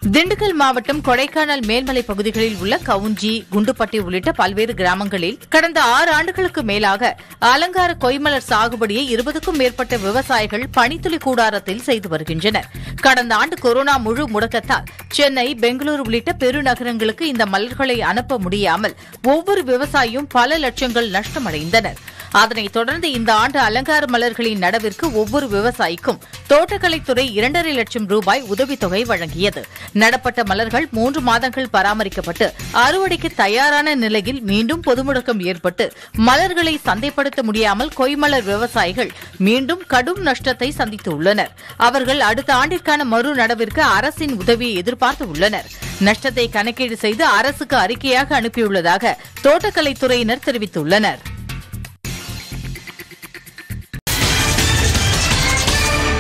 திண்டுக்கல் மாவட்டம் கொடைக்கானல் மேல்மலை பகுதிகளில் உள்ள கவுஞ்சி குண்டுப்பட்டி உள்ளிட்ட பல்வேறு கிராமங்களில் கடந்த ஆறு ஆண்டுகளுக்கு மேலாக அலங்கார கொய்மலர் சாகுபடியை இருபதுக்கும் மேற்பட்ட விவசாயிகள் பனித்துளி கூடாரத்தில் செய்து வருகின்றனர் கடந்த ஆண்டு கொரோனா முழு முடக்கத்தால் சென்னை பெங்களூரு உள்ளிட்ட பெருநகரங்களுக்கு இந்த மலர்களை அனுப்ப முடியாமல் ஒவ்வொரு விவசாயியும் பல லட்சங்கள் நஷ்டமடைந்தனர் அதனைத் தொடர்ந்து இந்த ஆண்டு அலங்கார மலர்களின் நடவிற்கு ஒவ்வொரு விவசாயிக்கும் தோட்டக்கலைத்துறை இரண்டரை லட்சம் ரூபாய் உதவித்தொகை வழங்கியது நடப்பட்ட மலர்கள் மூன்று மாதங்கள் பராமரிக்கப்பட்டு அறுவடைக்கு தயாரான நிலையில் மீண்டும் பொதுமுடக்கம் ஏற்பட்டு மலர்களை சந்தைப்படுத்த முடியாமல் கொய்மலர் விவசாயிகள் மீண்டும் கடும் நஷ்டத்தை சந்தித்துள்ளனர் அவர்கள் அடுத்த ஆண்டிற்கான மறு நடவிற்கு அரசின் உதவியை எதிர்பார்த்து உள்ளனர் நஷ்டத்தை கணக்கீடு செய்து அரசுக்கு அறிக்கையாக அனுப்பியுள்ளதாக தோட்டக்கலைத்துறையினர் தெரிவித்துள்ளனர்